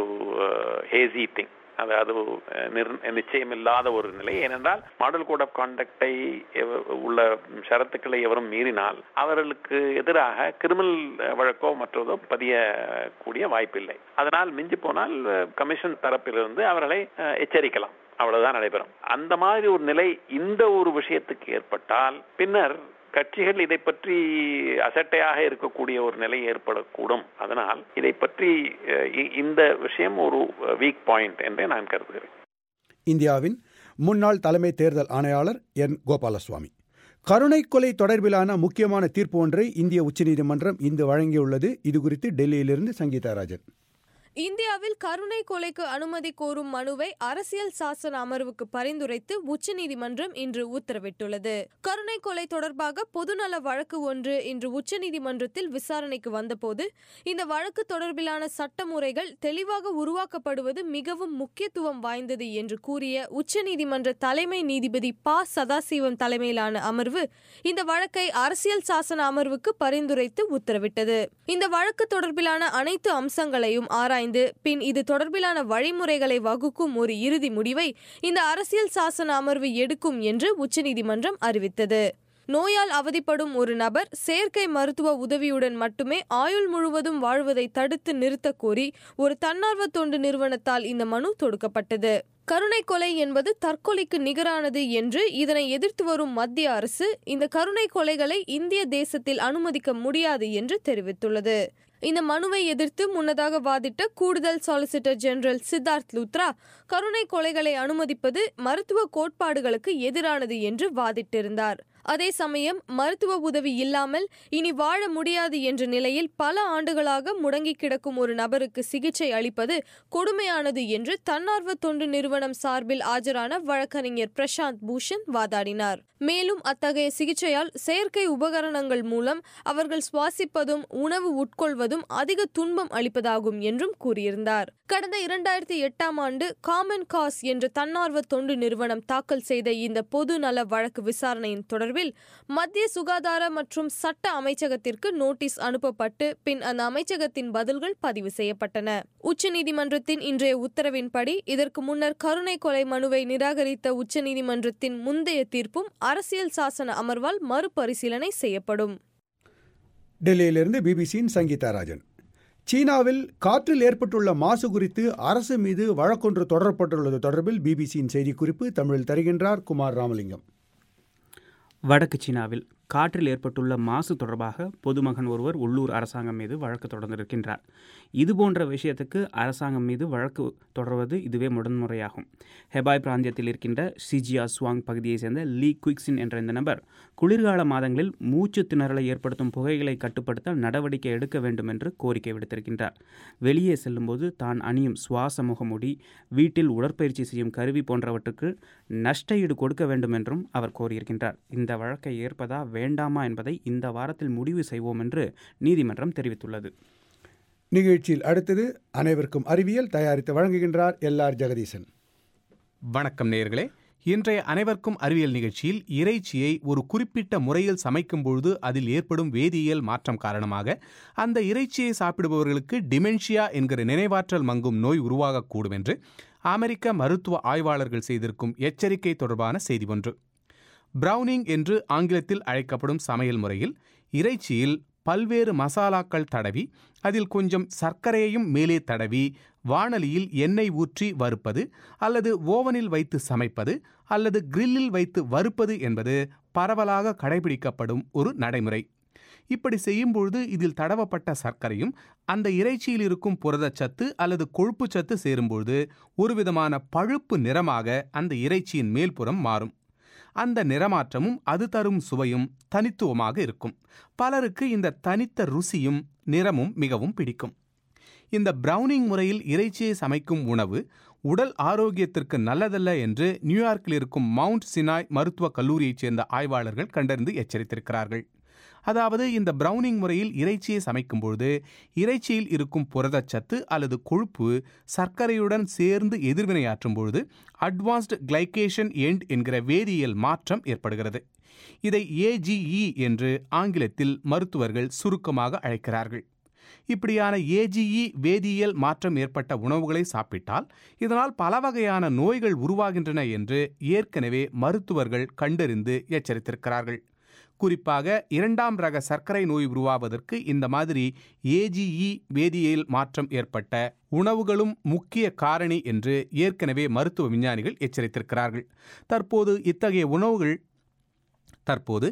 ஹேசி திங் அது அது அஹ், நிர்- நிச்சயமில்லாத ஒரு நிலை ஏனென்றால் மாடல் கோட் ஆஃப் கான்டக்டை உள்ள ஷரத்துக்களை எவரும் மீறினால் அவர்களுக்கு எதிராக கிரிமினல் வழக்கோ மற்றதோ பதியக்கூடிய வாய்ப்பில்லை அதனால் மிஞ்சி போனால் அஹ், கமிஷன் தரப்பிலிருந்து அவர்களை அஹ், எச்சரிக்கலாம் அவ்வளவுதான் நடைபெறும் அந்த மாதிரி ஒரு நிலை இந்த ஒரு விஷயத்துக்கு ஏற்பட்டால் பின்னர் கட்சிகள் இதை பற்றி அசட்டையாக இருக்கக்கூடிய ஒரு நிலை ஏற்படக்கூடும் அதனால் இதை பற்றி அஹ், இ- இந்த விஷயம் ஒரு வீக் பாயிண்ட் என்றே நான் கருதுகிறேன் இந்தியாவின் முன்னாள் தலைமை தேர்தல் ஆணையாளர் என் கோபாலசுவாமி கருணை கொலை தொடர்பிலான முக்கியமான தீர்ப்பு ஒன்றை இந்திய உச்சநீதிமன்றம் இன்று வழங்கியுள்ளது இது குறித்து டெல்லியிலிருந்து சங்கீதா ராஜன் இந்தியாவில் கருணை கொலைக்கு அனுமதி கோரும் மனுவை அரசியல் சாசன அமர்வுக்கு பரிந்துரைத்து உச்சநீதிமன்றம் இன்று உத்தரவிட்டுள்ளது கருணை கொலை தொடர்பாக பொதுநல வழக்கு ஒன்று இன்று உச்சநீதிமன்றத்தில் விசாரணைக்கு வந்தபோது இந்த வழக்கு தொடர்பிலான சட்டமுறைகள் தெளிவாக உருவாக்கப்படுவது மிகவும் முக்கியத்துவம் வாய்ந்தது என்று கூறிய உச்சநீதிமன்ற தலைமை நீதிபதி ப சதாசிவம் தலைமையிலான அமர்வு இந்த வழக்கை அரசியல் சாசன அமர்வுக்கு பரிந்துரைத்து உத்தரவிட்டது இந்த வழக்கு தொடர்பிலான அனைத்து அம்சங்களையும் ஆராய்ந்து பின் இது தொடர்பிலான வழிமுறைகளை வகுக்கும் ஒரு இறுதி முடிவை இந்த அரசியல் சாசன அமர்வு எடுக்கும் என்று உச்சநீதிமன்றம் அறிவித்தது நோயால் அவதிப்படும் ஒரு நபர் செயற்கை மருத்துவ உதவியுடன் மட்டுமே ஆயுள் முழுவதும் வாழ்வதை தடுத்து நிறுத்தக் கோரி ஒரு தன்னார்வ தொண்டு நிறுவனத்தால் இந்த மனு தொடுக்கப்பட்டது கருணை கொலை என்பது தற்கொலைக்கு நிகரானது என்று இதனை எதிர்த்து வரும் மத்திய அரசு இந்த கருணை கொலைகளை இந்திய தேசத்தில் அனுமதிக்க முடியாது என்று தெரிவித்துள்ளது இந்த மனுவை எதிர்த்து முன்னதாக வாதிட்ட கூடுதல் சாலிசிட்டர் ஜெனரல் சித்தார்த் லுத்ரா கருணை கொலைகளை அனுமதிப்பது மருத்துவ கோட்பாடுகளுக்கு எதிரானது என்று வாதிட்டிருந்தார் அதே சமயம் மருத்துவ உதவி இல்லாமல் இனி வாழ முடியாது என்ற நிலையில் பல ஆண்டுகளாக முடங்கி கிடக்கும் ஒரு நபருக்கு சிகிச்சை அளிப்பது கொடுமையானது என்று தன்னார்வ தொண்டு நிறுவனம் சார்பில் ஆஜரான வழக்கறிஞர் பிரசாந்த் பூஷன் வாதாடினார் மேலும் அத்தகைய சிகிச்சையால் செயற்கை உபகரணங்கள் மூலம் அவர்கள் சுவாசிப்பதும் உணவு உட்கொள்வதும் அதிக துன்பம் அளிப்பதாகும் என்றும் கூறியிருந்தார் கடந்த இரண்டாயிரத்தி எட்டாம் ஆண்டு காமன் காஸ் என்ற தன்னார்வ தொண்டு நிறுவனம் தாக்கல் செய்த இந்த பொது நல வழக்கு விசாரணையின் தொடர்பில் மத்திய சுகாதார மற்றும் சட்ட அமைச்சகத்திற்கு நோட்டீஸ் அனுப்பப்பட்டு பின் அந்த அமைச்சகத்தின் பதில்கள் பதிவு செய்யப்பட்டன உச்சநீதிமன்றத்தின் இன்றைய உத்தரவின்படி இதற்கு முன்னர் கருணை கொலை மனுவை நிராகரித்த உச்சநீதிமன்றத்தின் முந்தைய தீர்ப்பும் அரசியல் சாசன அமர்வால் மறுபரிசீலனை செய்யப்படும் டெல்லியிலிருந்து பிபிசியின் சங்கீதா ராஜன் சீனாவில் காற்றில் ஏற்பட்டுள்ள மாசு குறித்து அரசு மீது வழக்கொன்று தொடரப்பட்டுள்ளது தொடர்பில் பிபிசியின் செய்திக்குறிப்பு தமிழில் தருகின்றார் குமார் ராமலிங்கம் வடக்கு சீனாவில் காற்றில் ஏற்பட்டுள்ள மாசு தொடர்பாக பொதுமகன் ஒருவர் உள்ளூர் அரசாங்கம் மீது வழக்கு தொடர்ந்திருக்கின்றார் இதுபோன்ற விஷயத்துக்கு அரசாங்கம் மீது வழக்கு தொடர்வது இதுவே முதன்முறையாகும் ஹெபாய் பிராந்தியத்தில் இருக்கின்ற சிஜியா ஸ்வாங் பகுதியைச் சேர்ந்த லீ குயிக்ஸின் என்ற இந்த நபர் குளிர்கால மாதங்களில் மூச்சு திணறலை ஏற்படுத்தும் புகைகளை கட்டுப்படுத்த நடவடிக்கை எடுக்க வேண்டும் என்று கோரிக்கை விடுத்திருக்கின்றார் வெளியே செல்லும்போது தான் அணியும் சுவாச முகமூடி வீட்டில் உடற்பயிற்சி செய்யும் கருவி போன்றவற்றுக்கு நஷ்ட ஈடு கொடுக்க வேண்டும் என்றும் அவர் கோரியிருக்கின்றார் இந்த வழக்கை ஏற்பதா வேண்டாமா என்பதை இந்த வாரத்தில் முடிவு செய்வோம் என்று நீதிமன்றம் தெரிவித்துள்ளது நிகழ்ச்சியில் அடுத்தது அனைவருக்கும் அறிவியல் தயாரித்து வழங்குகின்றார் எல் ஆர் ஜெகதீசன் வணக்கம் நேயர்களே இன்றைய அனைவருக்கும் அறிவியல் நிகழ்ச்சியில் இறைச்சியை ஒரு குறிப்பிட்ட முறையில் சமைக்கும் பொழுது அதில் ஏற்படும் வேதியியல் மாற்றம் காரணமாக அந்த இறைச்சியை சாப்பிடுபவர்களுக்கு டிமென்ஷியா என்கிற நினைவாற்றல் மங்கும் நோய் உருவாகக்கூடும் என்று அமெரிக்க மருத்துவ ஆய்வாளர்கள் செய்திருக்கும் எச்சரிக்கை தொடர்பான செய்தி ஒன்று பிரவுனிங் என்று ஆங்கிலத்தில் அழைக்கப்படும் சமையல் முறையில் இறைச்சியில் பல்வேறு மசாலாக்கள் தடவி அதில் கொஞ்சம் சர்க்கரையையும் மேலே தடவி வாணலியில் எண்ணெய் ஊற்றி வறுப்பது அல்லது ஓவனில் வைத்து சமைப்பது அல்லது கிரில்லில் வைத்து வறுப்பது என்பது பரவலாக கடைபிடிக்கப்படும் ஒரு நடைமுறை இப்படி செய்யும்பொழுது இதில் தடவப்பட்ட சர்க்கரையும் அந்த இறைச்சியில் இருக்கும் புரதச்சத்து அல்லது கொழுப்புச்சத்து சேரும்பொழுது ஒரு விதமான பழுப்பு நிறமாக அந்த இறைச்சியின் மேல்புறம் மாறும் அந்த நிறமாற்றமும் அது தரும் சுவையும் தனித்துவமாக இருக்கும் பலருக்கு இந்த தனித்த ருசியும் நிறமும் மிகவும் பிடிக்கும் இந்த பிரவுனிங் முறையில் இறைச்சியை சமைக்கும் உணவு உடல் ஆரோக்கியத்திற்கு நல்லதல்ல என்று நியூயார்க்கில் இருக்கும் மவுண்ட் சினாய் மருத்துவக் கல்லூரியைச் சேர்ந்த ஆய்வாளர்கள் கண்டறிந்து எச்சரித்திருக்கிறார்கள் அதாவது இந்த பிரவுனிங் முறையில் இறைச்சியை சமைக்கும் பொழுது இறைச்சியில் இருக்கும் புரதச்சத்து அல்லது கொழுப்பு சர்க்கரையுடன் சேர்ந்து எதிர்வினையாற்றும் பொழுது அட்வான்ஸ்டு கிளைகேஷன் எண்ட் என்கிற வேதியியல் மாற்றம் ஏற்படுகிறது இதை ஏஜிஇ என்று ஆங்கிலத்தில் மருத்துவர்கள் சுருக்கமாக அழைக்கிறார்கள் இப்படியான ஏஜிஇ வேதியியல் மாற்றம் ஏற்பட்ட உணவுகளை சாப்பிட்டால் இதனால் பல வகையான நோய்கள் உருவாகின்றன என்று ஏற்கனவே மருத்துவர்கள் கண்டறிந்து எச்சரித்திருக்கிறார்கள் குறிப்பாக இரண்டாம் ரக சர்க்கரை நோய் உருவாவதற்கு இந்த மாதிரி ஏஜிஇ வேதியியல் மாற்றம் ஏற்பட்ட உணவுகளும் முக்கிய காரணி என்று ஏற்கனவே மருத்துவ விஞ்ஞானிகள் எச்சரித்திருக்கிறார்கள் தற்போது இத்தகைய உணவுகள் தற்போது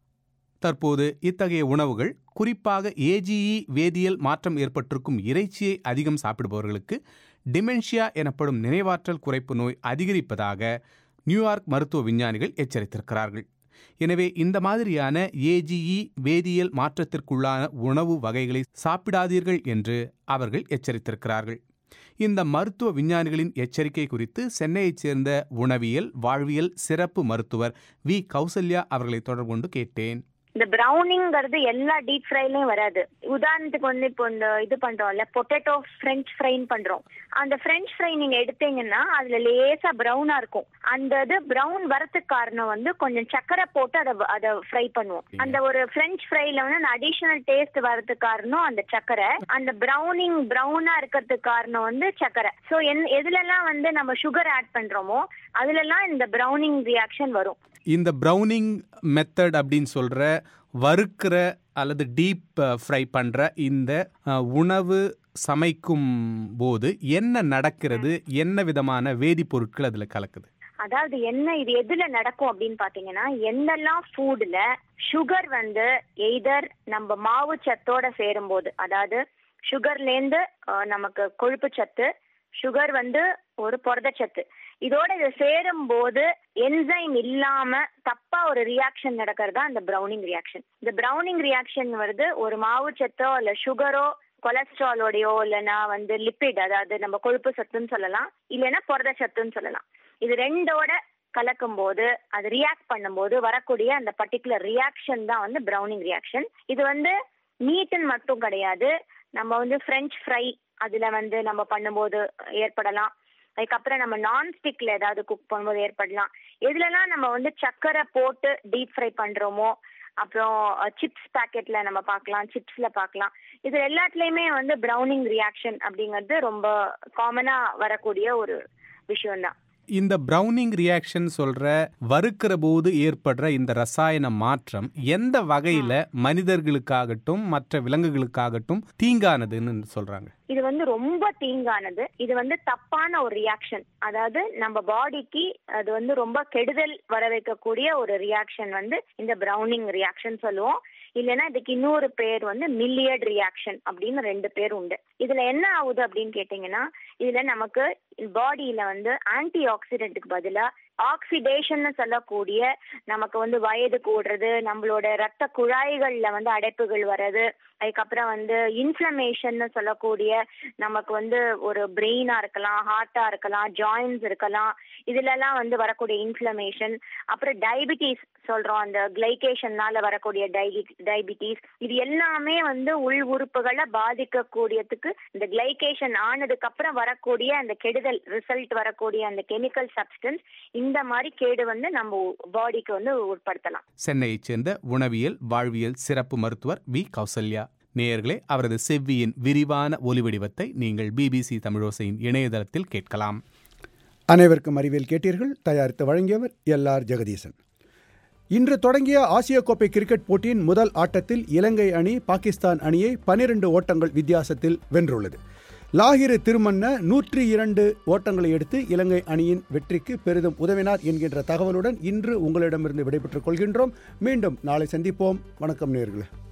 தற்போது இத்தகைய உணவுகள் குறிப்பாக ஏஜிஇ வேதியியல் மாற்றம் ஏற்பட்டிருக்கும் இறைச்சியை அதிகம் சாப்பிடுபவர்களுக்கு டிமென்ஷியா எனப்படும் நினைவாற்றல் குறைப்பு நோய் அதிகரிப்பதாக நியூயார்க் மருத்துவ விஞ்ஞானிகள் எச்சரித்திருக்கிறார்கள் எனவே இந்த மாதிரியான ஏஜிஇ வேதியியல் மாற்றத்திற்குள்ளான உணவு வகைகளை சாப்பிடாதீர்கள் என்று அவர்கள் எச்சரித்திருக்கிறார்கள் இந்த மருத்துவ விஞ்ஞானிகளின் எச்சரிக்கை குறித்து சென்னையைச் சேர்ந்த உணவியல் வாழ்வியல் சிறப்பு மருத்துவர் வி கௌசல்யா அவர்களை தொடர்பு கொண்டு கேட்டேன் இந்த பிரவுனிங்கிறது எல்லா டீப் ஃப்ரைலயும் வராது உதாரணத்துக்கு வந்து இப்போ இந்த இது பண்றோம்ல பொட்டேட்டோ ஃப்ரெஞ்ச் ஃப்ரைன்னு பண்றோம் அந்த ஃப்ரெஞ்ச் ஃப்ரை நீங்க எடுத்தீங்கன்னா அதுல லேசா பிரவுனா இருக்கும் அந்த இது பிரவுன் வரதுக்கு காரணம் வந்து கொஞ்சம் சக்கரை போட்டு அதை அதை ஃப்ரை பண்ணுவோம் அந்த ஒரு ஃப்ரெஞ்ச் ஃப்ரைல வந்து அந்த அடிஷனல் டேஸ்ட் வரதுக்கு காரணம் அந்த சக்கரை அந்த பிரவுனிங் பிரவுனா இருக்கிறதுக்கு காரணம் வந்து சக்கரை ஸோ என் எதுலெல்லாம் வந்து நம்ம சுகர் ஆட் பண்றோமோ அதுலலாம் இந்த பிரவுனிங் ரியாக்ஷன் வரும் இந்த ப்ரௌனிங் மெத்தட் அப்படின்னு சொல்கிற வறுக்கிற அல்லது டீப் ஃப்ரை பண்ணுற இந்த அஹ், உணவு சமைக்கும் போது என்ன நடக்கிறது என்ன விதமான வேதிப்பொருட்கள் அதில் கலக்குது அதாவது என்ன இது எதுல நடக்கும் அப்படின்னு பாத்தீங்கன்னா என்னெல்லாம் ஃபுட்ல சுகர் வந்து எய்தர் நம்ம மாவு சத்தோட சேரும்போது அதாவது சுகர்ல இருந்து அஹ், நமக்கு கொழுப்பு சத்து சுகர் வந்து ஒரு புரதச்சத்து இதோட இது சேரும் போது என்சைம் இல்லாம தப்பா ஒரு ரியாக்ஷன் நடக்கிறது தான் இந்த பிரவுனிங் ரியாக்ஷன் இந்த பிரவுனிங் ரியாக்ஷன் வருது ஒரு மாவு சத்தோ இல்ல சுகரோ கொலஸ்ட்ராலோடையோ இல்லைன்னா வந்து லிப்பிட் அதாவது நம்ம கொழுப்பு சத்துன்னு சொல்லலாம் இல்லைன்னா புரத சத்துன்னு சொல்லலாம் இது ரெண்டோட கலக்கும் போது அது ரியாக்ட் பண்ணும்போது வரக்கூடிய அந்த பர்டிகுலர் ரியாக்ஷன் தான் வந்து பிரவுனிங் ரியாக்ஷன் இது வந்து மீட்டுன்னு மட்டும் கிடையாது நம்ம வந்து ஃப்ரெஞ்ச் ஃப்ரை அதுல வந்து நம்ம பண்ணும்போது ஏற்படலாம் அதுக்கப்புறம் நம்ம நான்ஸ்டிக்ல ஏதாவது குக் பண்ணும்போது ஏற்படலாம் எதுலலாம் நம்ம வந்து சக்கரை போட்டு டீப் ஃப்ரை பண்றோமோ அப்புறம் சிப்ஸ் பாக்கெட்ல நம்ம பார்க்கலாம் சிப்ஸ்ல பார்க்கலாம் இது எல்லாத்துலயுமே வந்து பிரவுனிங் ரியாக்ஷன் அப்படிங்கிறது ரொம்ப காமனா வரக்கூடிய ஒரு விஷயம் தான் இந்த ப்ரௌனிங் ரியாக்ஷன் சொல்ற வறுக்கிற போது ஏற்படுற இந்த ரசாயன மாற்றம் எந்த வகையில மனிதர்களுக்காகட்டும் மற்ற விலங்குகளுக்காகட்டும் தீங்கானதுன்னு சொல்றாங்க இது வந்து ரொம்ப தீங்கானது இது வந்து தப்பான ஒரு ரியாக்ஷன் அதாவது நம்ம பாடிக்கு அது வந்து ரொம்ப கெடுதல் வர வைக்கக்கூடிய ஒரு ரியாக்ஷன் வந்து இந்த பிரவுனிங் ரியாக்ஷன் சொல்லுவோம் இல்லைன்னா இதுக்கு இன்னொரு பேர் வந்து மில்லியட் ரியாக்ஷன் அப்படின்னு ரெண்டு பேர் உண்டு இதுல என்ன ஆகுது அப்படின்னு கேட்டீங்கன்னா இதுல நமக்கு பாடியில வந்து ஆன்டி ஆக்சிடென்ட்டுக்கு பதிலா ஆக்சிடேஷன் சொல்லக்கூடிய நமக்கு வந்து வயது கூடுறது நம்மளோட ரத்த குழாய்கள்ல வந்து அடைப்புகள் வர்றது அதுக்கப்புறம் வந்து இன்ஃபிளமேஷன் சொல்லக்கூடிய நமக்கு வந்து ஒரு பிரெயினா இருக்கலாம் ஹார்ட்டா இருக்கலாம் ஜாயின்ஸ் இருக்கலாம் இதுல எல்லாம் வந்து வரக்கூடிய இன்ஃபிளமேஷன் அப்புறம் டயபிட்டிஸ் சொல்றோம் அந்த கிளைகேஷன்னால வரக்கூடிய டயபிட்டிஸ் இது எல்லாமே வந்து உள் உறுப்புகளை பாதிக்கக்கூடியதுக்கு இந்த கிளைகேஷன் ஆனதுக்கு அப்புறம் வரக்கூடிய அந்த கெடுதல் ரிசல்ட் வரக்கூடிய அந்த கெமிக்கல் சப்ஸ்டன்ஸ் இந்த மாதிரி கேடு வந்து நம்ம பாடிக்கு வந்து உட்படுத்தலாம் சென்னையைச் சேர்ந்த உணவியல் வாழ்வியல் சிறப்பு மருத்துவர் வி கௌசல்யா நேயர்களே அவரது செவ்வியின் விரிவான ஒலிவடிவத்தை நீங்கள் பிபிசி தமிழோசையின் இணையதளத்தில் கேட்கலாம் அனைவருக்கும் அறிவியல் கேட்டீர்கள் தயாரித்து வழங்கியவர் எல் ஆர் ஜெகதீசன் இன்று தொடங்கிய ஆசிய கோப்பை கிரிக்கெட் போட்டியின் முதல் ஆட்டத்தில் இலங்கை அணி பாகிஸ்தான் அணியை பனிரெண்டு ஓட்டங்கள் வித்தியாசத்தில் வென்றுள்ளது லாகிரு திருமன்ன நூற்றி இரண்டு ஓட்டங்களை எடுத்து இலங்கை அணியின் வெற்றிக்கு பெரிதும் உதவினார் என்கின்ற தகவலுடன் இன்று உங்களிடமிருந்து விடைபெற்றுக் கொள்கின்றோம் மீண்டும் நாளை சந்திப்போம் வணக்கம் நேர்களே